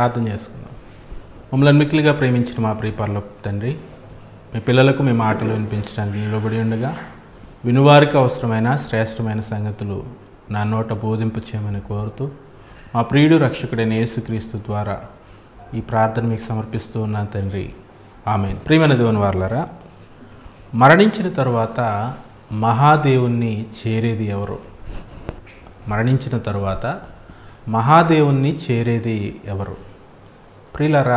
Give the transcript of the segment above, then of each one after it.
ప్రార్థన చేసుకుందాం మమ్మల్ని మిక్కిలిగా ప్రేమించిన మా ప్రియపరలో తండ్రి మీ పిల్లలకు మీ మాటలు వినిపించడానికి నిలబడి ఉండగా వినువారికి అవసరమైన శ్రేష్టమైన సంగతులు నా నోట బోధింపు చేయమని కోరుతూ మా ప్రియుడు రక్షకుడైన యేసుక్రీస్తు ద్వారా ఈ ప్రార్థన మీకు సమర్పిస్తూ ఉన్నాను తండ్రి ఆమె ప్రియమైన దేవుని వార్లరా మరణించిన తరువాత మహాదేవుణ్ణి చేరేది ఎవరు మరణించిన తరువాత మహాదేవుణ్ణి చేరేది ఎవరు ప్రియులరా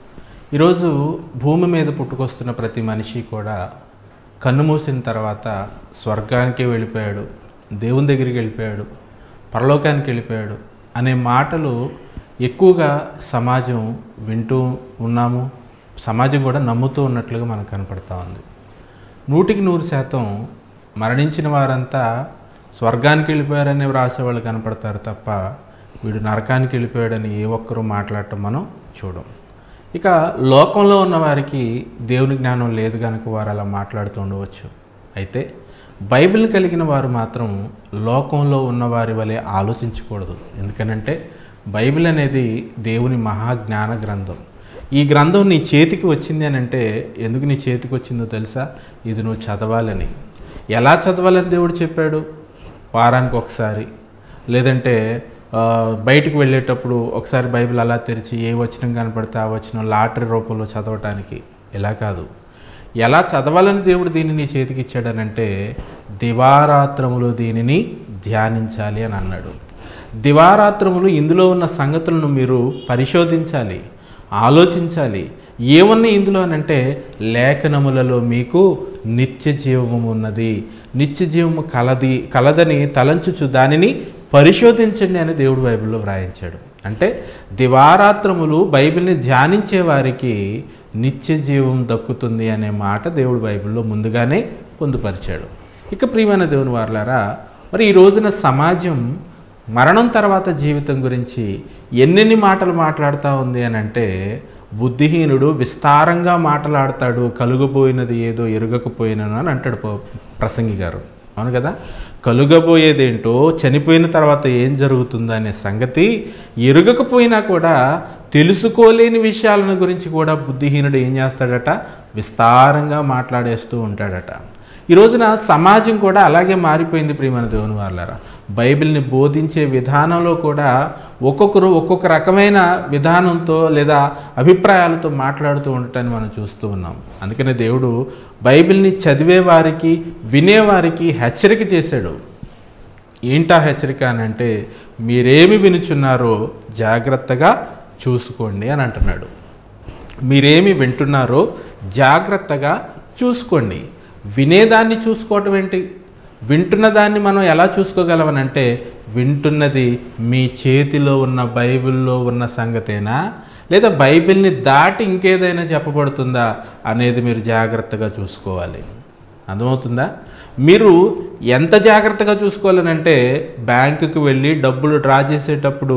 ఈరోజు భూమి మీద పుట్టుకొస్తున్న ప్రతి మనిషి కూడా కన్ను మూసిన తర్వాత స్వర్గానికి వెళ్ళిపోయాడు దేవుని దగ్గరికి వెళ్ళిపోయాడు పరలోకానికి వెళ్ళిపోయాడు అనే మాటలు ఎక్కువగా సమాజం వింటూ ఉన్నాము సమాజం కూడా నమ్ముతూ ఉన్నట్లుగా మనకు కనపడతా ఉంది నూటికి నూరు శాతం మరణించిన వారంతా స్వర్గానికి వెళ్ళిపోయారని రాసేవాళ్ళు కనపడతారు తప్ప వీడు నరకానికి వెళ్ళిపోయాడని ఏ ఒక్కరూ మాట్లాడటం మనం చూడం ఇక లోకంలో ఉన్న వారికి దేవుని జ్ఞానం లేదు కనుక వారు అలా మాట్లాడుతూ ఉండవచ్చు అయితే బైబిల్ కలిగిన వారు మాత్రం లోకంలో ఉన్నవారి వలె ఆలోచించకూడదు ఎందుకనంటే బైబిల్ అనేది దేవుని మహాజ్ఞాన గ్రంథం ఈ గ్రంథం నీ చేతికి వచ్చింది అని అంటే ఎందుకు నీ చేతికి వచ్చిందో తెలుసా ఇది నువ్వు చదవాలని ఎలా చదవాలని దేవుడు చెప్పాడు వారానికి ఒకసారి లేదంటే ఆ, బయటికి వెళ్ళేటప్పుడు ఒకసారి బైబిల్ అలా తెరిచి ఏ వచనం కనపడితే ఆ వచనం లాటరీ రూపంలో చదవటానికి ఇలా కాదు ఎలా చదవాలని దేవుడు దీన్ని నీ చేతికి ఇచ్చాడనంటే దివారాత్రములు దీనిని ధ్యానించాలి అని అన్నాడు దివారాత్రములు ఇందులో ఉన్న సంగతులను మీరు పరిశోధించాలి ఆలోచించాలి ఏమన్నా ఇందులో అనంటే లేఖనములలో మీకు నిత్య జీవము ఉన్నది నిత్య జీవము కలది కలదని తలంచుచు దానిని పరిశోధించండి అని దేవుడు బైబిల్లో వ్రాయించాడు అంటే దివారాత్రములు బైబిల్ని ధ్యానించే వారికి నిత్య జీవం దక్కుతుంది అనే మాట దేవుడు బైబిల్లో ముందుగానే పొందుపరిచాడు ఇక ప్రియమైన దేవుని వార్లారా మరి ఈ రోజున సమాజం మరణం తర్వాత జీవితం గురించి ఎన్నెన్ని మాటలు మాట్లాడుతూ ఉంది అని అంటే బుద్ధిహీనుడు విస్తారంగా మాట్లాడతాడు కలుగుపోయినది ఏదో ఎరుగకపోయినను అని అంటాడు పో- ప్రసంగి గారు అవును కదా కలుగబోయేదేంటో చనిపోయిన తర్వాత ఏం జరుగుతుందో అనే సంగతి ఎరుగకపోయినా కూడా తెలుసుకోలేని విషయాలను గురించి కూడా బుద్ధిహీనుడు ఏం చేస్తాడట విస్తారంగా మాట్లాడేస్తూ ఉంటాడట ఈ రోజున సమాజం కూడా అలాగే మారిపోయింది ప్రియమైన దేవుని వాళ్ళరా బైబిల్ని బోధించే విధానంలో కూడా ఒక్కొక్కరు ఒక్కొక్క రకమైన విధానంతో లేదా అభిప్రాయాలతో మాట్లాడుతూ ఉండటాన్ని మనం చూస్తూ ఉన్నాం అందుకనే దేవుడు బైబిల్ని చదివే వారికి వినేవారికి హెచ్చరిక చేశాడు ఏంటా హెచ్చరిక అని అంటే మీరేమి వినుచున్నారో జాగ్రత్తగా చూసుకోండి అని అంటున్నాడు మీరేమి వింటున్నారో జాగ్రత్తగా చూసుకోండి వినేదాన్ని చూసుకోవటం ఏంటి వింటున్న దాన్ని మనం ఎలా చూసుకోగలమనంటే వింటున్నది మీ చేతిలో ఉన్న బైబిల్లో ఉన్న సంగతేనా లేదా బైబిల్ని దాటి ఇంకేదైనా చెప్పబడుతుందా అనేది మీరు జాగ్రత్తగా చూసుకోవాలి అర్థమవుతుందా మీరు ఎంత జాగ్రత్తగా చూసుకోవాలనంటే బ్యాంకుకి వెళ్ళి డబ్బులు డ్రా చేసేటప్పుడు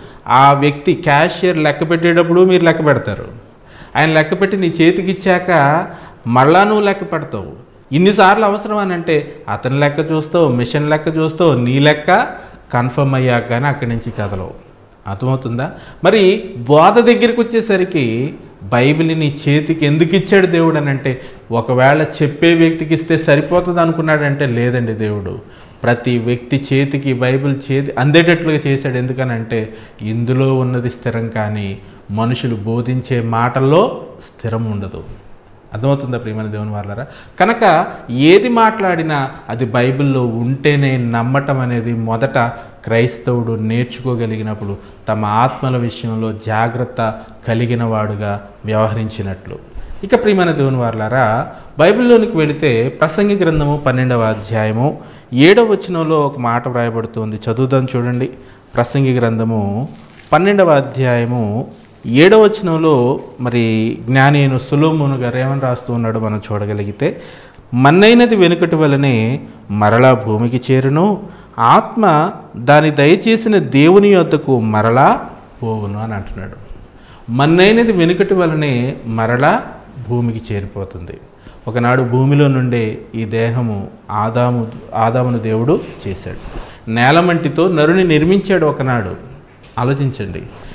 ఆ వ్యక్తి క్యాషియర్ లెక్క పెట్టేటప్పుడు మీరు లెక్క పెడతారు ఆయన లెక్క పెట్టి నీ చేతికి ఇచ్చాక మళ్ళా నువ్వు లెక్క పెడతావు ఇన్నిసార్లు అవసరం అని అంటే అతని లెక్క చూస్తావు మిషన్ లెక్క చూస్తావు నీ లెక్క కన్ఫర్మ్ అయ్యాక కానీ అక్కడి నుంచి కదలవు అర్థమవుతుందా మరి బోధ దగ్గరికి వచ్చేసరికి బైబిల్ని నీ చేతికి ఎందుకు ఇచ్చాడు దేవుడు అని అంటే ఒకవేళ చెప్పే వ్యక్తికి ఇస్తే సరిపోతుంది అనుకున్నాడంటే లేదండి దేవుడు ప్రతి వ్యక్తి చేతికి బైబిల్ చేతి అందేటట్లుగా చేశాడు ఎందుకనంటే ఇందులో ఉన్నది స్థిరం కానీ మనుషులు బోధించే మాటల్లో స్థిరం ఉండదు అర్థమవుతుందా ప్రియమైన దేవుని వాళ్ళరా కనుక ఏది మాట్లాడినా అది బైబిల్లో ఉంటేనే నమ్మటం అనేది మొదట క్రైస్తవుడు నేర్చుకోగలిగినప్పుడు తమ ఆత్మల విషయంలో జాగ్రత్త కలిగిన వాడుగా వ్యవహరించినట్లు ఇక ప్రియమైన దేవుని వాళ్ళారా బైబిల్లోనికి వెళితే ప్రసంగి గ్రంథము పన్నెండవ అధ్యాయము ఏడవ వచనంలో ఒక మాట వ్రాయబడుతుంది చదువుదాం చూడండి ప్రసంగి గ్రంథము పన్నెండవ అధ్యాయము ఏడవ వచనంలో మరి జ్ఞాని అయిన సులోమును గారు ఏమని రాస్తూ ఉన్నాడో మనం చూడగలిగితే మన్నైనది వెనుకటి వలనే మరలా భూమికి చేరును ఆత్మ దాని దయచేసిన దేవుని యొద్దకు మరలా పోవును అని అంటున్నాడు మన్నైనది వెనుకటి వలనే మరలా భూమికి చేరిపోతుంది ఒకనాడు భూమిలో నుండే ఈ దేహము ఆదాము ఆదామును దేవుడు చేశాడు నేలమంటితో నరుని నిర్మించాడు ఒకనాడు ఆలోచించండి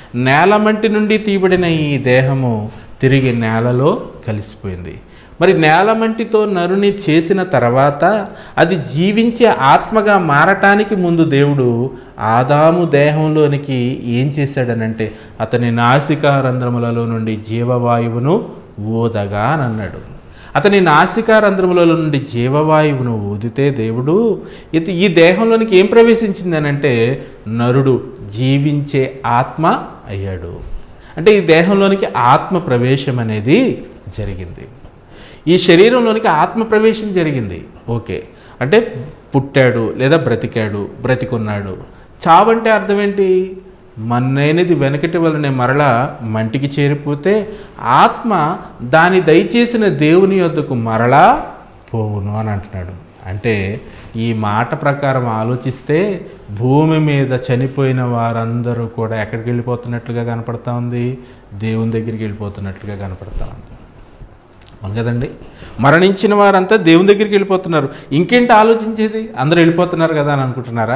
నేలమంటి నుండి తీయబడిన ఈ దేహము తిరిగి నేలలో కలిసిపోయింది మరి నేలమంటితో నరుని చేసిన తర్వాత అది జీవించే ఆత్మగా మారటానికి ముందు దేవుడు ఆదాము దేహంలోనికి ఏం చేశాడనంటే అతని నాసికా రంధ్రములలో నుండి జీవవాయువును ఊదగా అని అన్నాడు అతని నాసికా రంధ్రములలో నుండి జీవవాయువును ఊదితే దేవుడు ఇది ఈ దేహంలోనికి ఏం ప్రవేశించింది అని అంటే నరుడు జీవించే ఆత్మ అయ్యాడు అంటే ఈ దేహంలోనికి ఆత్మ ప్రవేశం అనేది జరిగింది ఈ శరీరంలోనికి ఆత్మ ప్రవేశం జరిగింది ఓకే అంటే పుట్టాడు లేదా బ్రతికాడు బ్రతికున్నాడు చావంటే అర్థం ఏంటి మన్నైనది వెనకటి వలనే మరలా మంటికి చేరిపోతే ఆత్మ దాని దయచేసిన దేవుని యొద్దకు మరలా పోవును అని అంటున్నాడు అంటే ఈ మాట ప్రకారం ఆలోచిస్తే భూమి మీద చనిపోయిన వారందరూ కూడా ఎక్కడికి వెళ్ళిపోతున్నట్లుగా కనపడతా ఉంది దేవుని దగ్గరికి వెళ్ళిపోతున్నట్లుగా కనపడతా ఉంది అవును కదండి మరణించిన వారంతా దేవుని దగ్గరికి వెళ్ళిపోతున్నారు ఇంకేంటి ఆలోచించేది అందరూ వెళ్ళిపోతున్నారు కదా అని అనుకుంటున్నారా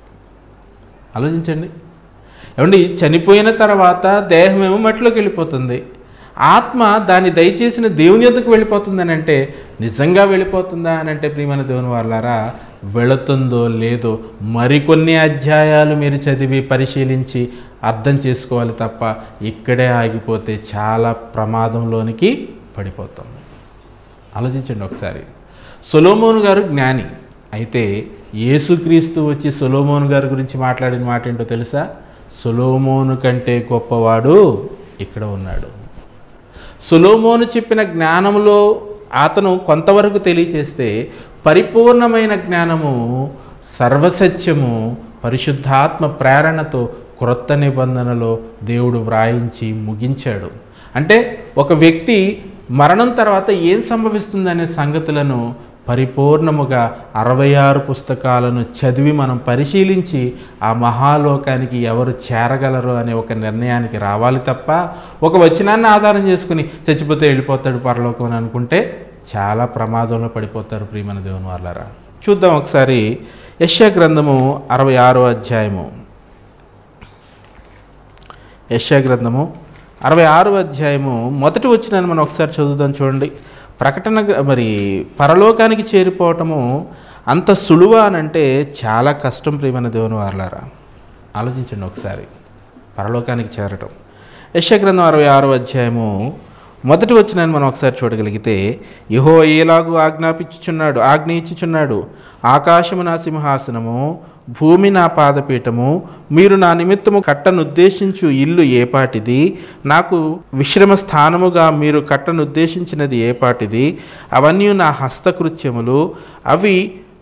ఆలోచించండి ఏమండి చనిపోయిన తర్వాత దేహం ఏమో మట్టిలోకి వెళ్ళిపోతుంది ఆత్మ దాన్ని దయచేసిన దేవుని యొద్దకు వెళ్ళిపోతుందని అంటే నిజంగా వెళ్ళిపోతుందా అని అంటే ప్రియమైన దేవుని వాళ్ళారా వెళుతుందో లేదో మరికొన్ని అధ్యాయాలు మీరు చదివి పరిశీలించి అర్థం చేసుకోవాలి తప్ప ఇక్కడే ఆగిపోతే చాలా ప్రమాదంలోనికి పడిపోతాం ఆలోచించండి ఒకసారి సొలోమోను గారు జ్ఞాని అయితే యేసుక్రీస్తు వచ్చి సొలోమోను గారి గురించి మాట్లాడిన మాట ఏంటో తెలుసా సొలోమోను కంటే గొప్పవాడు ఇక్కడ ఉన్నాడు సొలోమోను చెప్పిన జ్ఞానంలో అతను కొంతవరకు తెలియచేస్తే పరిపూర్ణమైన జ్ఞానము సర్వసత్యము పరిశుద్ధాత్మ ప్రేరణతో క్రొత్త నిబంధనలో దేవుడు వ్రాయించి ముగించాడు అంటే ఒక వ్యక్తి మరణం తర్వాత ఏం సంభవిస్తుందనే సంగతులను పరిపూర్ణముగా అరవై ఆరు పుస్తకాలను చదివి మనం పరిశీలించి ఆ మహాలోకానికి ఎవరు చేరగలరు అనే ఒక నిర్ణయానికి రావాలి తప్ప ఒక వచనాన్ని ఆధారం చేసుకుని చచ్చిపోతే వెళ్ళిపోతాడు పరలోకం అని అనుకుంటే చాలా ప్రమాదంలో పడిపోతారు ప్రియమైన దేవుని వాళ్ళారా చూద్దాం ఒకసారి యశ్యా గ్రంథము అరవై ఆరో అధ్యాయము యశ్యా గ్రంథము అరవై ఆరో అధ్యాయము మొదటి వచ్చినాన్ని మనం ఒకసారి చదువుదాం చూడండి ప్రకటన గ్ర- మరి పరలోకానికి చేరిపోవటము అంత సులువ అని అంటే చాలా కష్టం ప్రియమైన దేవుని వారలారా ఆలోచించండి ఒకసారి పరలోకానికి చేరటం యశగ్రంథం అరవై ఆరో అధ్యాయము మొదటి వచ్చిన మనం ఒకసారి చూడగలిగితే యహో ఏలాగు ఆజ్ఞాపించుచున్నాడు ఆజ్ఞ ఇచ్చుచున్నాడు ఆకాశము నా సింహాసనము భూమి నా పాదపీఠము మీరు నా నిమిత్తము కట్టనుద్దేశించు ఇల్లు ఏపాటిది నాకు విశ్రమ స్థానముగా మీరు కట్టనుద్దేశించినది ఏపాటిది అవన్నీ నా హస్తకృత్యములు అవి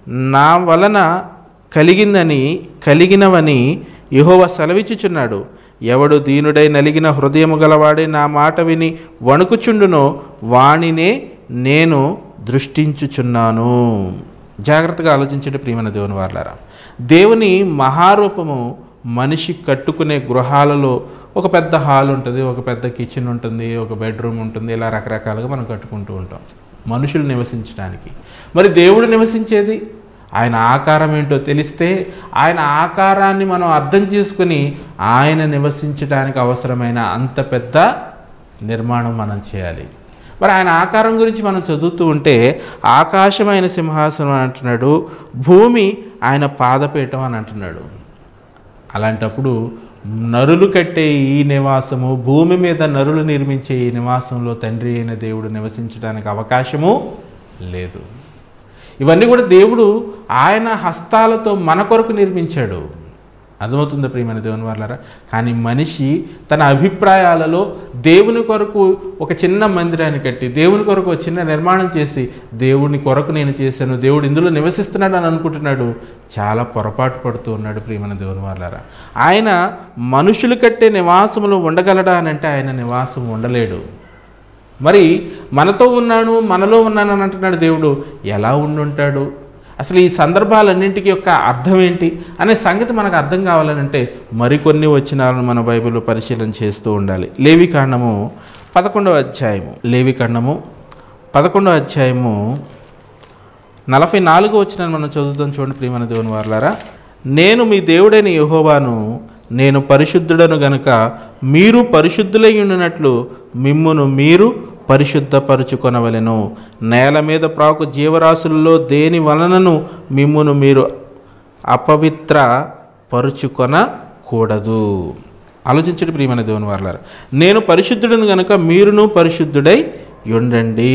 నా వలన కలిగిందని కలిగినవని యెహోవా సెలవిచ్చుచున్నాడు ఎవడు దీనుడై నలిగిన హృదయము గలవాడే నా మాట విని వణుకుచుండునో వానినే నేను దృష్టించుచున్నాను జాగ్రత్తగా ఆలోచించండి ప్రియమైన దేవుని వార్లారా దేవుని మహారూపము మనిషి కట్టుకునే గృహాలలో ఒక పెద్ద హాల్ ఉంటుంది ఒక పెద్ద కిచెన్ ఉంటుంది ఒక బెడ్రూమ్ ఉంటుంది ఇలా రకరకాలుగా మనం కట్టుకుంటూ ఉంటాం మనుషులు నివసించడానికి మరి దేవుడు నివసించేది ఆయన ఆకారం ఏంటో తెలిస్తే ఆయన ఆకారాన్ని మనం అర్థం చేసుకుని ఆయన నివసించడానికి అవసరమైన అంత పెద్ద నిర్మాణం మనం చేయాలి మరి ఆయన ఆకారం గురించి మనం చదువుతూ ఉంటే ఆకాశమైన సింహాసనం అని అంటున్నాడు భూమి ఆయన పాదపీఠం అని అంటున్నాడు అలాంటప్పుడు నరులు కట్టే ఈ నివాసము భూమి మీద నరులు నిర్మించే ఈ నివాసంలో తండ్రి అయిన దేవుడు నివసించడానికి అవకాశము లేదు ఇవన్నీ కూడా దేవుడు ఆయన హస్తాలతో మన కొరకు నిర్మించాడు అర్థమవుతుందా ప్రియమైన దేవుని వాళ్ళారా కానీ మనిషి తన అభిప్రాయాలలో దేవుని కొరకు ఒక చిన్న మందిరాన్ని కట్టి దేవుని కొరకు ఒక చిన్న నిర్మాణం చేసి దేవుని కొరకు నేను చేశాను దేవుడు ఇందులో నివసిస్తున్నాడు అని అనుకుంటున్నాడు చాలా పొరపాటు పడుతూ ఉన్నాడు ప్రియమైన దేవుని వాళ్ళారా ఆయన మనుషులు కట్టే నివాసములు ఉండగలడా అని అంటే ఆయన నివాసం ఉండలేడు మరి మనతో ఉన్నాను మనలో ఉన్నాను అని అంటున్నాడు దేవుడు ఎలా ఉండుంటాడు అసలు ఈ సందర్భాలన్నింటికి యొక్క అర్థం ఏంటి అనే సంగతి మనకు అర్థం కావాలనంటే మరికొన్ని వచనాలను మన బైబిల్లో పరిశీలన చేస్తూ ఉండాలి లేవి కాండము పదకొండవ అధ్యాయము లేవి కాండము పదకొండవ అధ్యాయము నలభై నాలుగు వచ్చిన మనం చదువుతాం చూడండి ప్రియమైన దేవుని వారులారా నేను మీ దేవుడైన యెహోవాను నేను పరిశుద్ధుడను గనుక మీరు పరిశుద్ధులై ఉండినట్లు మిమ్మును మీరు పరిశుద్ధపరుచుకొనవలెను నేల మీద ప్రాకు జీవరాశులలో దేని వలనను మిమ్మును మీరు అపవిత్ర పరుచుకొనకూడదు ఆలోచించడం ప్రియమైన దేవుని వారలారా నేను పరిశుద్ధుడను గనుక మీరును పరిశుద్ధుడై ఉండండి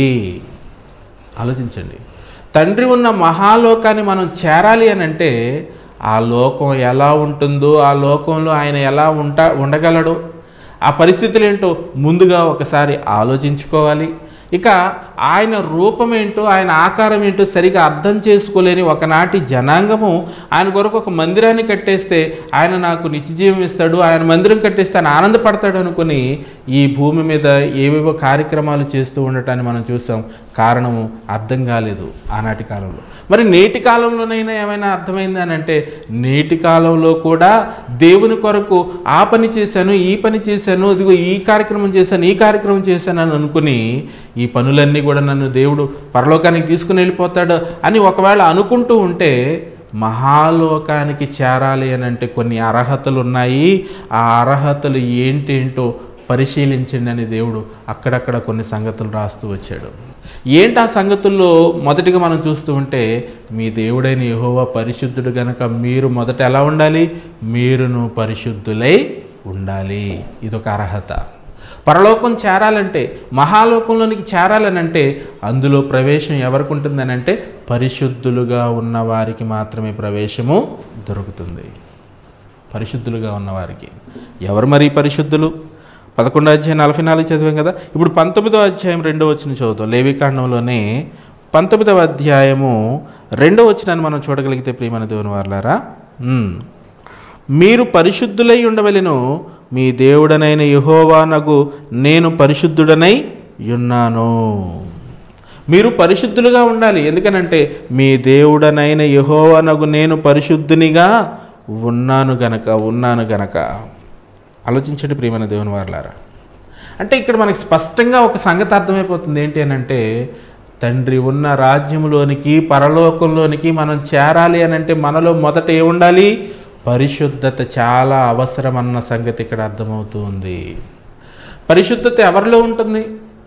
ఆలోచించండి తండ్రి ఉన్న మహాలోకాన్ని మనం చేరాలి అని అంటే ఆ లోకం ఎలా ఉంటుందో ఆ లోకంలో ఆయన ఎలా ఉంటా ఉండగలడు ఆ పరిస్థితులు ఏంటో ముందుగా ఒకసారి ఆలోచించుకోవాలి ఇక ఆయన రూపం ఏంటో ఆయన ఆకారం ఏంటో సరిగా అర్థం చేసుకోలేని ఒకనాటి జనాంగము ఆయన కొరకు ఒక మందిరాన్ని కట్టేస్తే ఆయన నాకు నిత్యజీవం ఇస్తాడు ఆయన మందిరం కట్టేస్తే ఆయన ఆనందపడతాడు అనుకుని ఈ భూమి మీద ఏవేవో కార్యక్రమాలు చేస్తూ ఉండటాన్ని మనం చూసాం కారణము అర్థం కాలేదు ఆనాటి కాలంలో మరి నేటి కాలంలోనైనా ఏమైనా అర్థమైంది అని అంటే నేటి కాలంలో కూడా దేవుని కొరకు ఆ పని చేశాను ఈ పని చేశాను ఇదిగో ఈ కార్యక్రమం చేశాను ఈ కార్యక్రమం చేశాను అని అనుకుని ఈ పనులన్నీ కూడా నన్ను దేవుడు పరలోకానికి తీసుకుని వెళ్ళిపోతాడు అని ఒకవేళ అనుకుంటూ ఉంటే మహాలోకానికి చేరాలి అని అంటే కొన్ని అర్హతలు ఉన్నాయి ఆ అర్హతలు ఏంటేంటో పరిశీలించండి అని దేవుడు అక్కడక్కడ కొన్ని సంగతులు రాస్తూ వచ్చాడు ఏంటి ఆ సంగతుల్లో మొదటిగా మనం చూస్తూ ఉంటే మీ దేవుడైన యెహోవా పరిశుద్ధుడు గనక మీరు మొదట ఎలా ఉండాలి మీరును పరిశుద్ధులై ఉండాలి ఇదొక అర్హత పరలోకం చేరాలంటే మహాలోకంలోనికి చేరాలనంటే అందులో ప్రవేశం ఎవరికి ఉంటుందని అంటే పరిశుద్ధులుగా ఉన్న వారికి మాత్రమే ప్రవేశము దొరుకుతుంది పరిశుద్ధులుగా ఉన్నవారికి ఎవరు మరి పరిశుద్ధులు పదకొండో అధ్యాయం నలభై నాలుగు చదివాం కదా ఇప్పుడు పంతొమ్మిదో అధ్యాయం రెండో వచ్చిన చదువుతాం లేవికాండంలోనే పంతొమ్మిదవ అధ్యాయము రెండో వచ్చినాన్ని మనం చూడగలిగితే ప్రియమైన దేవుని వారులారా ఉమ్. మీరు పరిశుద్ధులై ఉండవలెను మీ దేవుడనైన యహోవానగు నేను పరిశుద్ధుడనై ఉన్నాను మీరు పరిశుద్ధులుగా ఉండాలి ఎందుకనంటే మీ దేవుడనైన యహోవానగు నేను పరిశుద్ధునిగా ఉన్నాను గనక ఉన్నాను గనక ఆలోచించండి ప్రియమైన దేవుని వారులారా అంటే ఇక్కడ మనకి స్పష్టంగా ఒక సంగతి అర్థమైపోతుంది ఏంటి అని అంటే తండ్రి ఉన్న రాజ్యంలోనికి పరలోకంలోనికి మనం చేరాలి అని అంటే మనలో మొదట ఏముండాలి పరిశుద్ధత చాలా అవసరం అన్న సంగతి ఇక్కడ అర్థమవుతూ ఉంది పరిశుద్ధత ఎవరిలో ఉంటుంది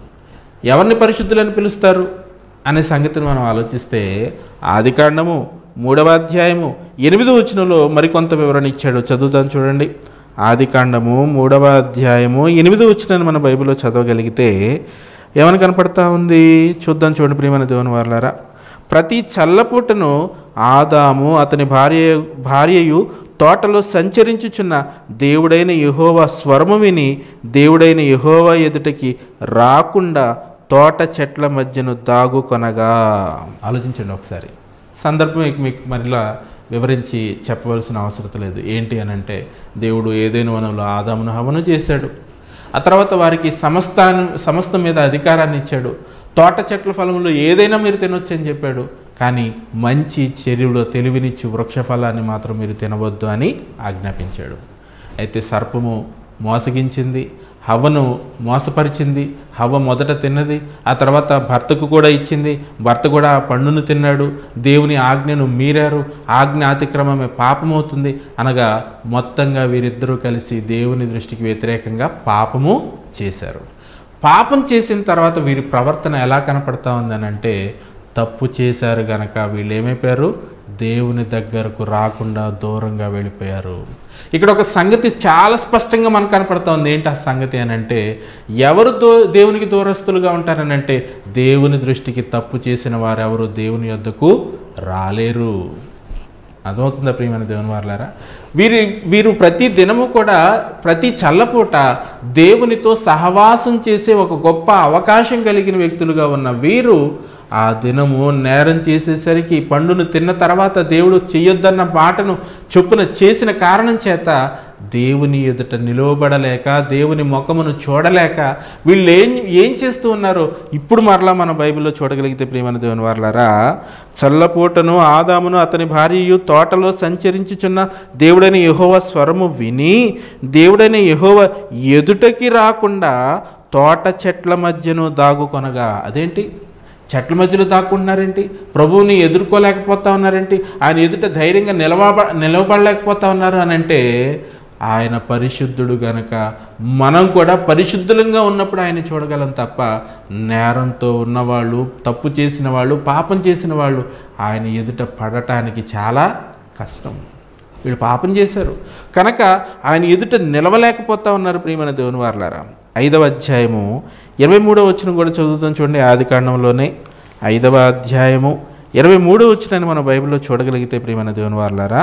ఎవరిని పరిశుద్ధులని పిలుస్తారు అనే సంగతిని మనం ఆలోచిస్తే ఆదికాండము మూడవ అధ్యాయము ఎనిమిదో వచనంలో మరికొంత వివరణ ఇచ్చాడు చదువుతాను చూడండి ఆదికాండము మూడవ అధ్యాయము ఎనిమిదో వచనాన్ని మన బైబిల్లో చదవగలిగితే ఏమని కనపడతా ఉంది చూద్దాం చూడండి ప్రియమైన దేవుని వారులారా ప్రతి చల్లపూటను ఆదాము అతని భార్య భార్యయు తోటలో సంచరించుచున్న దేవుడైన యెహోవా స్వరము విని దేవుడైన యెహోవా ఎదుటకి రాకుండా తోట చెట్ల మధ్యను దాగుకొనగా ఆలోచించండి ఒకసారి సందర్భం మీకు మీకు మరలా వివరించి చెప్పవలసిన అవసరం లేదు ఏంటి అని అంటే దేవుడు ఏదైనా వనంలో ఆదామును హవను చేశాడు ఆ తర్వాత వారికి సమస్తాను సమస్తం మీద అధికారాన్ని ఇచ్చాడు తోట చెట్ల ఫలములో ఏదైనా మీరు తినొచ్చు అని చెప్పాడు కానీ మంచి చెరువులో తెలివినిచ్చి వృక్ష ఫలాన్ని మాత్రం మీరు తినవద్దు అని ఆజ్ఞాపించాడు అయితే సర్పము మోసగించింది హవ్వను మోసపరిచింది హవ్వ మొదట తిన్నది ఆ తర్వాత భర్తకు కూడా ఇచ్చింది భర్త కూడా ఆ పండును తిన్నాడు దేవుని ఆజ్ఞను మీరారు ఆజ్ఞ అతిక్రమమే పాపమవుతుంది అనగా మొత్తంగా వీరిద్దరూ కలిసి దేవుని దృష్టికి వ్యతిరేకంగా పాపము చేశారు పాపం చేసిన తర్వాత వీరి ప్రవర్తన ఎలా కనపడతా ఉందని అంటే తప్పు చేశారు గనక వీళ్ళు ఏమైపోయారు దేవుని దగ్గరకు రాకుండా దూరంగా వెళ్ళిపోయారు ఇక్కడ ఒక సంగతి చాలా స్పష్టంగా మనకు కనపడతా ఉంది ఏంటి ఆ సంగతి అని అంటే ఎవరు దో దేవునికి దూరస్తులుగా ఉంటారని అంటే దేవుని దృష్టికి తప్పు చేసిన వారు ఎవరు దేవుని యొద్దకు రాలేరు అర్థమవుతుందా ప్రియమైన దేవుని వారులారా వీరి వీరు ప్రతి దినము కూడా ప్రతి చల్లపూట దేవునితో సహవాసం చేసే ఒక గొప్ప అవకాశం కలిగిన వ్యక్తులుగా ఉన్న వీరు ఆ దినము నేరం చేసేసరికి పండును తిన్న తర్వాత దేవుడు చెయ్యొద్దన్న మాటను చొప్పున చేసిన కారణం చేత దేవుని ఎదుట నిలవబడలేక దేవుని ముఖమును చూడలేక వీళ్ళు ఏం ఏం చేస్తూ ఉన్నారో ఇప్పుడు మరలా మన బైబిల్లో చూడగలిగితే ప్రియమైన దేవుని వారులారా చల్లపూటను ఆదామును అతని భార్యయు తోటలో సంచరించుచున్న దేవుడైన యెహోవా స్వరము విని దేవుడైన యెహోవా ఎదుటకి రాకుండా తోట చెట్ల మధ్యను దాగుకొనగా అదేంటి చెట్ల మధ్యలో దాక్కుంటున్నారేంటి ప్రభువుని ఎదుర్కోలేకపోతా ఉన్నారేంటి ఆయన ఎదుట ధైర్యంగా నిలవ నిలవబడలేకపోతా ఉన్నారు అని అంటే ఆయన పరిశుద్ధుడు గనక మనం కూడా పరిశుద్ధులంగా ఉన్నప్పుడు ఆయన చూడగలం తప్ప నేరంతో ఉన్నవాళ్ళు తప్పు చేసిన వాళ్ళు పాపం చేసిన వాళ్ళు ఆయన ఎదుట పడటానికి చాలా కష్టం వీళ్ళు పాపం చేశారు కనుక ఆయన ఎదుట నిలవలేకపోతా ఉన్నారు ప్రియమైన దేవుని వారలారా ఐదవ అధ్యాయము ఇరవై మూడవ వచ్చిన కూడా చదువుతాం చూడండి ఆది కాండంలోనే ఐదవ అధ్యాయము ఇరవై మూడో వచ్చినని మన బైబిల్లో చూడగలిగితే ప్రియమైన దేవుని వారలారా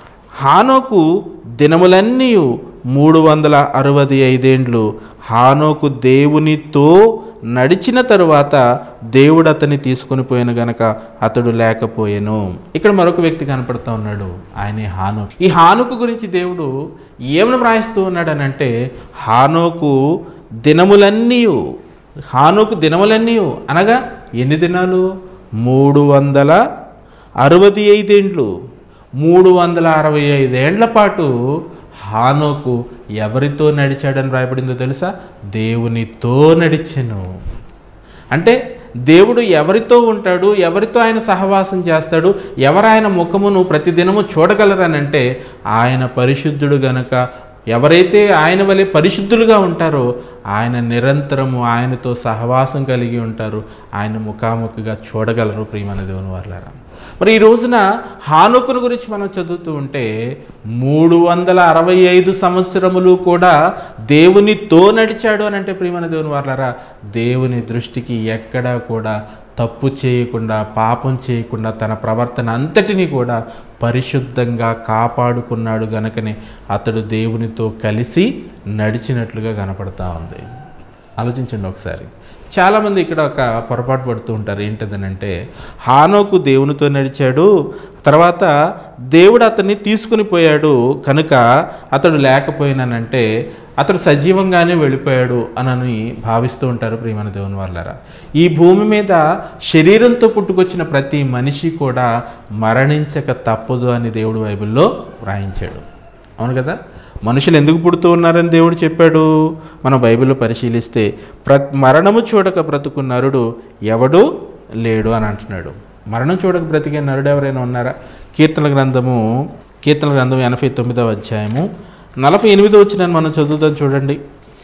హానోకు దినములన్నీ మూడు వందల అరవై ఐదేండ్లు హానోకు దేవునితో నడిచిన తరువాత దేవుడు అతన్ని తీసుకొని పోయాను గనక అతడు లేకపోయాను ఇక్కడ మరొక వ్యక్తి కనపడుతూ ఉన్నాడు ఆయనే హాను ఈ హానుకు గురించి దేవుడు ఏమని వ్రాయిస్తూ ఉన్నాడనంటే హానోకు దినములన్నీ హానోకు దినములన్నీ అనగా ఎన్ని దినాలు మూడు వందల అరవై ఐదేండ్లు మూడు వందల అరవై ఐదేండ్ల పాటు హానోకు ఎవరితో నడిచాడని రాయబడిందో తెలుసా దేవునితో నడిచెను అంటే దేవుడు ఎవరితో ఉంటాడు ఎవరితో ఆయన సహవాసం చేస్తాడు ఎవరు ఆయన ముఖమును ప్రతిదినము చూడగలరనంటే ఆయన పరిశుద్ధుడు గనక ఎవరైతే ఆయన వలె పరిశుద్ధులుగా ఉంటారో ఆయన నిరంతరము ఆయనతో సహవాసం కలిగి ఉంటారు ఆయన ముఖాముఖిగా చూడగలరు ప్రియమైన దేవుని వారులారా మరి ఈ రోజున హానుకుని గురించి మనం చదువుతూ ఉంటే మూడు వందల అరవై ఐదు సంవత్సరములు కూడా దేవునితో నడిచాడు అని అంటే ప్రియమైన దేవుని వారులారా దేవుని దృష్టికి ఎక్కడా కూడా తప్పు చేయకుండా పాపం చేయకుండా తన ప్రవర్తన అంతటిని కూడా పరిశుద్ధంగా కాపాడుకున్నాడు గనుకనే అతడు దేవునితో కలిసి నడిచినట్లుగా కనపడతా ఉంది ఆలోచించండి ఒకసారి చాలామంది ఇక్కడ ఒక పొరపాటు పడుతూ ఉంటారు ఏంటిదనంటే హానోకు దేవునితో నడిచాడు తర్వాత దేవుడు అతన్ని తీసుకుని పోయాడు కనుక అతడు లేకపోయినానంటే అతడు సజీవంగానే వెళ్ళిపోయాడు అనని భావిస్తూ ఉంటారు ప్రియమైన దేవుని వాళ్ళారా ఈ భూమి మీద శరీరంతో పుట్టుకొచ్చిన ప్రతి మనిషి కూడా మరణించక తప్పదు అని దేవుడు బైబిల్లో వ్రాయించాడు అవును కదా మనుషులు ఎందుకు పుడుతూ ఉన్నారని దేవుడు చెప్పాడు మనం బైబిల్లో పరిశీలిస్తే ప్ర మరణము చూడక బ్రతుకు నరుడు ఎవడు లేడు అని అంటున్నాడు మరణం చూడక బ్రతికే నరుడు ఎవరైనా ఉన్నారా కీర్తన గ్రంథము కీర్తన గ్రంథం ఎనభై తొమ్మిదవ అధ్యాయము నలభై ఎనిమిదో వచ్చిన మనం చదువుతాం చూడండి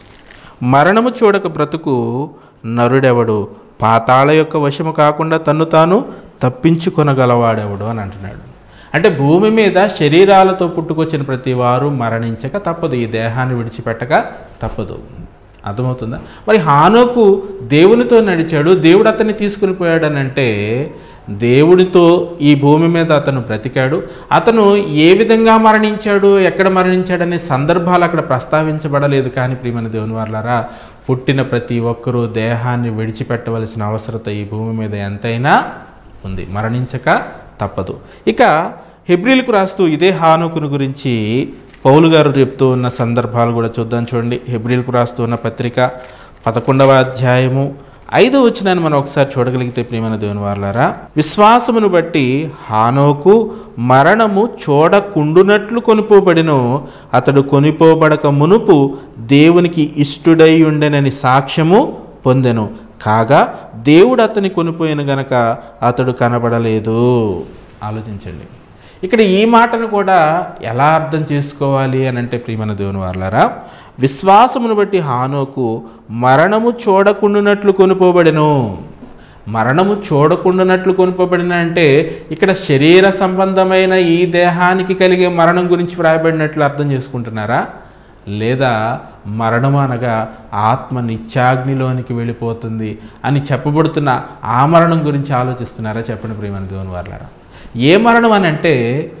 మరణము చూడక బ్రతుకు నరుడెవడు పాతాళ యొక్క వశము కాకుండా తన్ను తాను తప్పించుకొనగలవాడెవడు అని అంటున్నాడు అంటే భూమి మీద శరీరాలతో పుట్టుకొచ్చిన ప్రతి వారు మరణించక తప్పదు ఈ దేహాన్ని విడిచిపెట్టక తప్పదు అర్థమవుతుందా మరి హానోకు దేవునితో నడిచాడు దేవుడు అతన్ని తీసుకుని పోయాడనంటే దేవుడితో ఈ భూమి మీద అతను బ్రతికాడు అతను ఏ విధంగా మరణించాడు ఎక్కడ మరణించాడనే సందర్భాలు అక్కడ ప్రస్తావించబడలేదు కానీ ప్రియమైన దేవుని వాళ్ళారా పుట్టిన ప్రతి ఒక్కరూ దేహాన్ని విడిచిపెట్టవలసిన అవసరత ఈ భూమి మీద ఎంతైనా ఉంది మరణించక తప్పదు ఇక హెబ్రిల్కు రాస్తూ ఇదే హానుకుని గురించి పౌలు గారు చెప్తూ ఉన్న సందర్భాలు కూడా చూద్దాం చూడండి హెబ్రిల్కు రాస్తూ ఉన్న పత్రిక పదకొండవ అధ్యాయము ఐదో వచ్చినాన్ని మనం ఒకసారి చూడగలిగితే ప్రియమైన దేవుని వారులారా విశ్వాసమును బట్టి హానోకు మరణము చూడకుండునట్లు కొనిపోబడిను అతడు కొనిపోబడక మునుపు దేవునికి ఇష్టుడై ఉండెనని సాక్ష్యము పొందెను కాగా దేవుడు అతని కొనిపోయిన గనక అతడు కనబడలేదు ఆలోచించండి ఇక్కడ ఈ మాటను కూడా ఎలా అర్థం చేసుకోవాలి అని అంటే ప్రియమైన దేవుని వారులారా విశ్వాసమును బట్టి హానోకు మరణము చూడకుండునట్లు కొనుపోబడెను మరణము చూడకుండానట్లు కొనుపబడిన అంటే ఇక్కడ శరీర సంబంధమైన ఈ దేహానికి కలిగే మరణం గురించి వ్రాయబడినట్లు అర్థం చేసుకుంటున్నారా లేదా మరణం అనగా ఆత్మ నిత్యాగ్నిలోనికి వెళ్ళిపోతుంది అని చెప్పబడుతున్న ఆ మరణం గురించి ఆలోచిస్తున్నారా చెప్పండి ప్రియమైన దేవుని వారులారా ఏ మరణం అని అంటే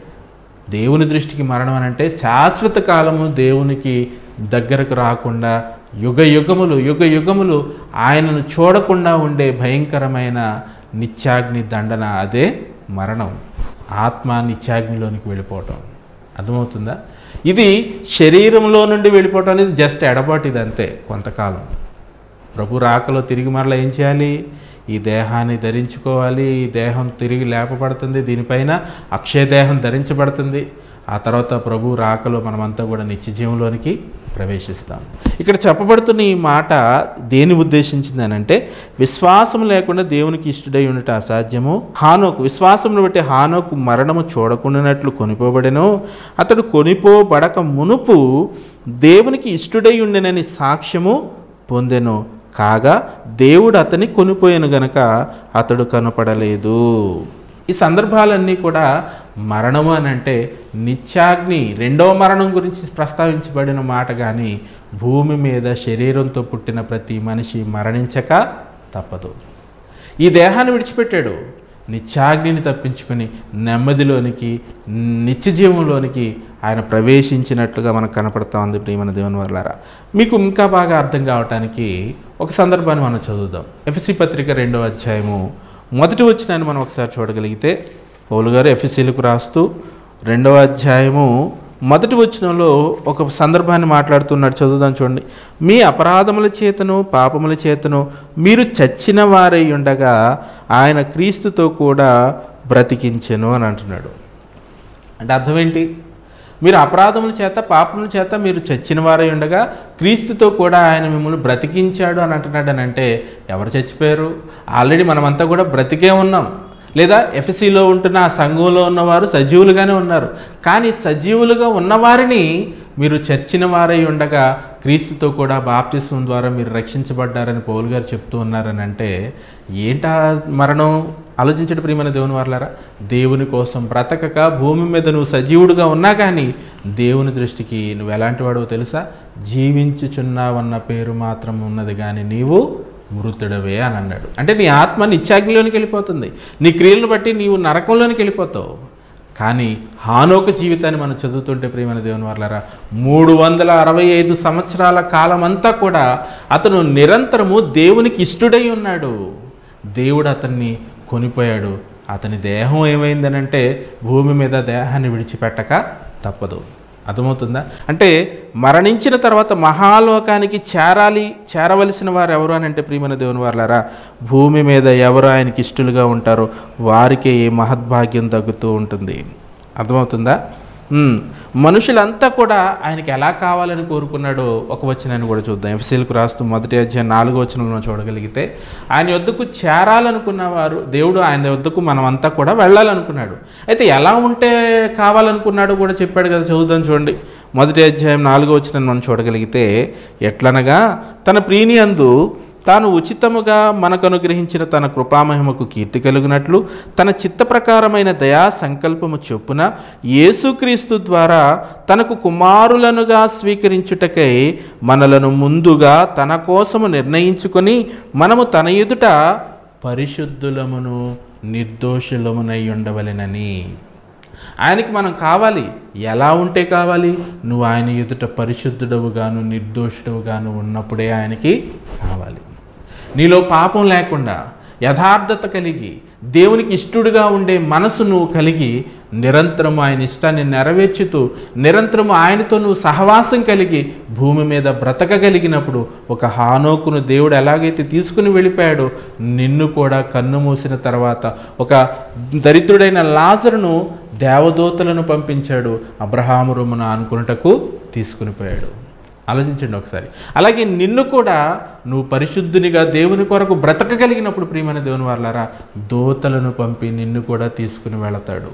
దేవుని దృష్టికి మరణం అని అంటే శాశ్వత కాలము దేవునికి దగ్గరకు రాకుండా యుగ యుగములు యుగ యుగములు ఆయనను చూడకుండా ఉండే భయంకరమైన నిత్యాగ్ని దండన అదే మరణం ఆత్మ నిత్యాగ్నిలోనికి వెళ్ళిపోవటం అర్థమవుతుందా ఇది శరీరంలో నుండి వెళ్ళిపోవటం అనేది జస్ట్ ఎడబాటు ఇది అంతే కొంతకాలం ప్రభు రాకలో తిరిగి మరలా ఏం చేయాలి ఈ దేహాన్ని ధరించుకోవాలి ఈ దేహం తిరిగి లేపబడుతుంది దీనిపైన అక్షయ దేహం ధరించబడుతుంది ఆ తర్వాత ప్రభు రాకలో మనమంతా కూడా నిత్య జీవంలోనికి ప్రవేశిస్తాం ఇక్కడ చెప్పబడుతున్న ఈ మాట దేని ఉద్దేశించింది అని అంటే విశ్వాసం లేకుండా దేవునికి ఇష్టడై ఉండటం అసాధ్యము హానోకు విశ్వాసమును బట్టి హానోకు మరణము చూడకుండానట్లు కొనిపోబడెను అతడు కొనిపోబడక మునుపు దేవునికి ఇష్టడై ఉండెనని సాక్ష్యము పొందెను కాగా దేవుడు అతని కొనిపోయాను గనక అతడు కనపడలేదు ఈ సందర్భాలన్నీ కూడా మరణము అని అంటే నిత్యాగ్ని రెండవ మరణం గురించి ప్రస్తావించబడిన మాట కానీ భూమి మీద శరీరంతో పుట్టిన ప్రతి మనిషి మరణించక తప్పదు ఈ దేహాన్ని విడిచిపెట్టాడు నిత్యాగ్నిని తప్పించుకొని నెమ్మదిలోనికి నిత్య జీవంలోనికి ఆయన ప్రవేశించినట్లుగా మనకు కనపడతా ఉంది ప్రియమైన దేవుని వల్లారా మీకు ఇంకా బాగా అర్థం కావటానికి ఒక సందర్భాన్ని మనం చదువుదాం ఎఫ్ఎస్సి పత్రిక రెండవ అధ్యాయము మొదటి వచ్చినాన్ని మనం ఒకసారి చూడగలిగితే పౌలు గారు ఎఫ్ఎస్సీలకు రాస్తూ రెండవ అధ్యాయము మొదటి వచనంలో ఒక సందర్భాన్ని మాట్లాడుతున్నాడు చదువుదాం చూడండి మీ అపరాధముల చేతను పాపముల చేతను మీరు చచ్చిన వారై ఉండగా ఆయన క్రీస్తుతో కూడా బ్రతికించెను అని అంటున్నాడు అంటే అర్థం ఏంటి మీరు అపరాధముల చేత పాపముల చేత మీరు చచ్చిన వారై ఉండగా క్రీస్తుతో కూడా ఆయన మిమ్మల్ని బ్రతికించాడు అని అంటున్నాడు అని అంటే ఎవరు చచ్చిపోయారు ఆల్రెడీ మనమంతా కూడా బ్రతికే ఉన్నాం లేదా ఎఫ్ఎస్సిలో ఉంటున్న ఆ సంఘంలో ఉన్నవారు సజీవులుగానే ఉన్నారు కానీ సజీవులుగా ఉన్నవారిని మీరు చచ్చిన వారై ఉండగా క్రీస్తుతో కూడా బాప్తిస్వం ద్వారా మీరు రక్షించబడ్డారని పౌలు గారు చెప్తూ ఉన్నారని అంటే ఏంటా మరణం ఆలోచించడం ప్రియమైన దేవుని వారలారా దేవుని కోసం బ్రతకక భూమి మీద నువ్వు సజీవుడుగా ఉన్నా కానీ దేవుని దృష్టికి నువ్వు ఎలాంటి వాడో తెలుసా జీవించుచున్నావన్న పేరు మాత్రం ఉన్నది కానీ నీవు మృతుడవే అని అన్నాడు అంటే నీ ఆత్మ నిత్యాగ్నిలోనికి వెళ్ళిపోతుంది నీ క్రియలను బట్టి నీవు నరకంలోనికి వెళ్ళిపోతావు కానీ హానోక జీవితాన్ని మనం చదువుతుంటే ప్రియమైన దేవుని వాళ్ళారా మూడు వందల అరవై ఐదు సంవత్సరాల కాలమంతా కూడా అతను నిరంతరము దేవునికి ఇష్టడై ఉన్నాడు దేవుడు అతన్ని కొనిపోయాడు అతని దేహం ఏమైందనంటే భూమి మీద దేహాన్ని విడిచిపెట్టక తప్పదు అర్థమవుతుందా అంటే మరణించిన తర్వాత మహాలోకానికి చేరాలి చేరవలసిన వారు ఎవరు అని అంటే ప్రియమైన దేవుని వారులారా భూమి మీద ఎవరు ఆయనకి ఇష్టలుగా ఉంటారో వారికే ఈ మహద్భాగ్యం తగ్గుతూ ఉంటుంది అర్థమవుతుందా ఉమ్, మనుషులంతా కూడా ఆయనకి ఎలా కావాలని కోరుకున్నాడో ఒక వచనాన్ని కూడా చూద్దాం ఎఫ్సీలకు రాస్తూ మొదటి అధ్యాయం నాలుగో వచనంలో చూడగలిగితే ఆయన వద్దకు చేరాలనుకున్న వారు దేవుడు ఆయన వద్దకు మనమంతా కూడా వెళ్ళాలనుకున్నాడు అయితే ఎలా ఉంటే కావాలనుకున్నాడో కూడా చెప్పాడు కదా చదువుదాం చూడండి మొదటి అధ్యాయం నాలుగో వచనం మనం చూడగలిగితే ఎట్లనగా తన ప్రీని అందు తాను ఉచితముగా మనకు అనుగ్రహించిన తన కృపామహిమకు కీర్తి కలుగునట్లు తన చిత్త ప్రకారమైన దయా సంకల్పము చొప్పున యేసుక్రీస్తు ద్వారా తనకు కుమారులనుగా స్వీకరించుటకై మనలను ముందుగా తన కోసము నిర్ణయించుకొని మనము తన ఎదుట పరిశుద్ధులమును నిర్దోషులమునై ఉండవలెనని ఆయనకి మనం కావాలి ఎలా ఉంటే కావాలి నువ్వు ఆయన ఎదుట పరిశుద్ధుడవుగాను నిర్దోషుడవుగాను ఉన్నప్పుడే ఆయనకి కావాలి నీలో పాపం లేకుండా యథార్థత కలిగి దేవునికి ఇష్టడుగా ఉండే మనసు నువ్వు కలిగి నిరంతరము ఆయన ఇష్టాన్ని నెరవేర్చుతూ నిరంతరము ఆయనతో నువ్వు సహవాసం కలిగి భూమి మీద బ్రతకగలిగినప్పుడు ఒక హానోకును దేవుడు ఎలాగైతే తీసుకుని వెళ్ళిపోయాడో నిన్ను కూడా కన్ను మూసిన తర్వాత ఒక దరిద్రుడైన లాజరును దేవదూతలను పంపించాడు అబ్రహాము రొమ్మున అనుకున్నటకు తీసుకుని పోయాడు ఆలోచించండి ఒకసారి అలాగే నిన్ను కూడా నువ్వు పరిశుద్ధునిగా దేవుని కొరకు బ్రతకగలిగినప్పుడు ప్రియమైన దేవుని వాళ్ళారా దూతలను పంపి నిన్ను కూడా తీసుకుని వెళతాడు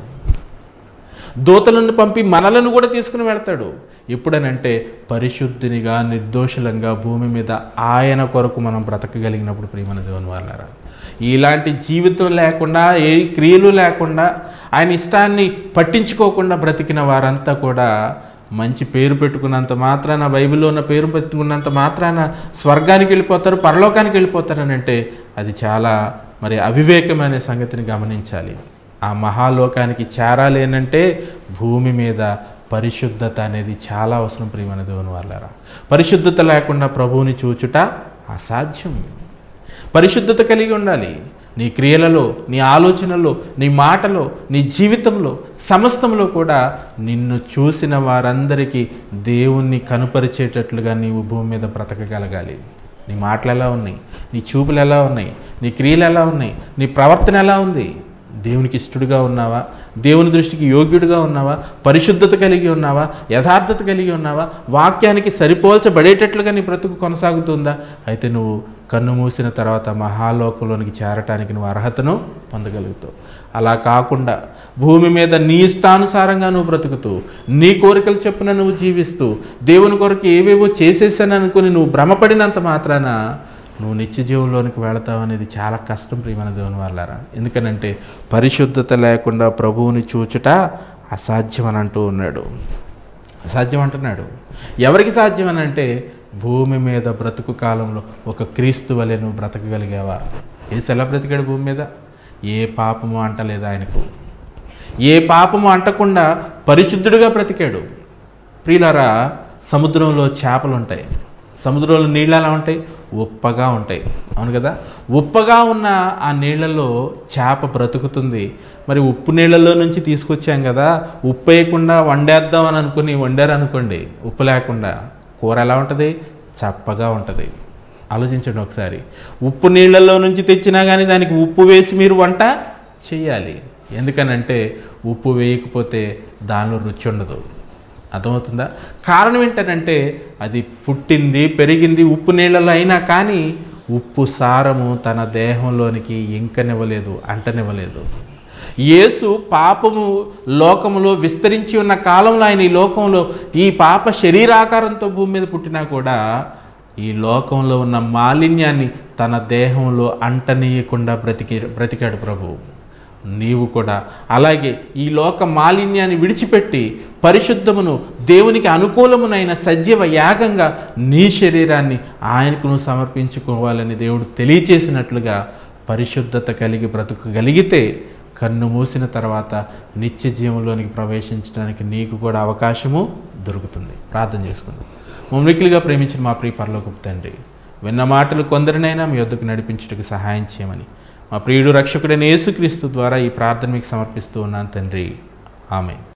దూతలను పంపి మనలను కూడా తీసుకుని వెళతాడు ఎప్పుడనంటే పరిశుద్ధినిగా నిర్దోషులంగా భూమి మీద ఆయన కొరకు మనం బ్రతకగలిగినప్పుడు ప్రియమైన దేవుని వాళ్ళారా ఇలాంటి జీవితం లేకుండా ఏ క్రియలు లేకుండా ఆయన ఇష్టాన్ని పట్టించుకోకుండా బ్రతికిన వారంతా కూడా మంచి పేరు పెట్టుకున్నంత మాత్రాన బైబిల్లో ఉన్న పేరు పెట్టుకున్నంత మాత్రాన స్వర్గానికి వెళ్ళిపోతారు పరలోకానికి వెళ్ళిపోతారని అంటే అది చాలా మరి అవివేకమైన సంగతిని గమనించాలి ఆ మహాలోకానికి చేరాలి అనంటే భూమి మీద పరిశుద్ధత అనేది చాలా అవసరం ప్రియమైన దేవుని వాళ్ళారా పరిశుద్ధత లేకుండా ప్రభువుని చూచుట అసాధ్యం పరిశుద్ధత కలిగి ఉండాలి నీ క్రియలలో నీ ఆలోచనలో నీ మాటలో నీ జీవితంలో సమస్తంలో కూడా నిన్ను చూసిన వారందరికీ దేవుణ్ణి కనుపరిచేటట్లుగా నీవు భూమి మీద బ్రతకగలగాలి నీ మాటలు ఎలా ఉన్నాయి నీ చూపులు ఎలా ఉన్నాయి నీ క్రియలు ఎలా ఉన్నాయి నీ ప్రవర్తన ఎలా ఉంది దేవునికి ఇష్టడుగా ఉన్నావా దేవుని దృష్టికి యోగ్యుడిగా ఉన్నావా పరిశుద్ధత కలిగి ఉన్నావా యథార్థత కలిగి ఉన్నావా వాక్యానికి సరిపోల్చబడేటట్లుగా నీ బ్రతుకు కొనసాగుతుందా అయితే నువ్వు కన్ను మూసిన తర్వాత మహాలోకంలోనికి చేరటానికి నువ్వు అర్హతను పొందగలుగుతావు అలా కాకుండా భూమి మీద నీ ఇష్టానుసారంగా నువ్వు బ్రతుకుతూ నీ కోరికలు చెప్పున నువ్వు జీవిస్తూ దేవుని కొరకు ఏవేవో చేసేసాను అనుకుని నువ్వు భ్రమపడినంత మాత్రాన నువ్వు నిత్య జీవంలోనికి వెళతావు అనేది చాలా కష్టం ప్రియమైన దేవుని వాళ్ళారా ఎందుకనంటే పరిశుద్ధత లేకుండా ప్రభువుని చూచుట అసాధ్యం అని అంటూ ఉన్నాడు అసాధ్యం అంటున్నాడు ఎవరికి సాధ్యం అని అంటే భూమి మీద బ్రతుకు కాలంలో ఒక క్రీస్తు వలె నువ్వు బ్రతకగలిగావా ఏసు ఎలా బ్రతికాడు భూమి మీద ఏ పాపము అంటలేదు ఆయనకు ఏ పాపము అంటకుండా పరిశుద్ధుడిగా బ్రతికాడు ప్రియులారా సముద్రంలో చేపలు ఉంటాయి సముద్రంలో నీళ్ళు ఎలా ఉంటాయి ఉప్పగా ఉంటాయి అవును కదా ఉప్పగా ఉన్న ఆ నీళ్ళల్లో చేప బ్రతుకుతుంది మరి ఉప్పు నీళ్ళల్లో నుంచి తీసుకొచ్చాం కదా ఉప్పు వేయకుండా వండేద్దాం అని అనుకుని వండారు అనుకోండి ఉప్పు లేకుండా కూర ఎలా ఉంటుంది చప్పగా ఉంటుంది ఆలోచించండి ఒకసారి ఉప్పు నీళ్ళల్లో నుంచి తెచ్చినా కానీ దానికి ఉప్పు వేసి మీరు వంట చేయాలి ఎందుకనంటే ఉప్పు వేయకపోతే దానిలో రుచి ఉండదు అర్థమవుతుందా కారణం ఏంటనంటే అది పుట్టింది పెరిగింది ఉప్పు నీళ్ళలో అయినా కానీ ఉప్పు సారము తన దేహంలోనికి ఇంకనివ్వలేదు అంటనివ్వలేదు యేసు పాపము లోకములో విస్తరించి ఉన్న కాలంలో ఆయన ఈ లోకంలో ఈ పాప శరీరాకారంతో భూమి మీద పుట్టినా కూడా ఈ లోకంలో ఉన్న మాలిన్యాన్ని తన దేహంలో అంటనీయకుండా బ్రతికి బ్రతికాడు ప్రభువు నీవు కూడా అలాగే ఈ లోక మాలిన్యాన్ని విడిచిపెట్టి పరిశుద్ధమును దేవునికి అనుకూలమునైన సజీవ యాగంగా నీ శరీరాన్ని ఆయనకు నువ్వు సమర్పించుకోవాలని దేవుడు తెలియచేసినట్లుగా పరిశుద్ధత కలిగి బ్రతుకగలిగితే కన్ను మూసిన తర్వాత నిత్య జీవంలోనికి ప్రవేశించడానికి నీకు కూడా అవకాశము దొరుకుతుంది ప్రార్థన చేసుకుందాం మమ్మలికిలుగా ప్రేమించిన మా ప్రియ పరలోకపు తండ్రి విన్న మాటలు కొందరినైనా మీ వద్దకు నడిపించుటకు సహాయం చేయమని మా ప్రియుడు రక్షకుడైన యేసుక్రీస్తు ద్వారా ఈ ప్రార్థన మీకు సమర్పిస్తూ ఉన్నాను తండ్రి ఆమె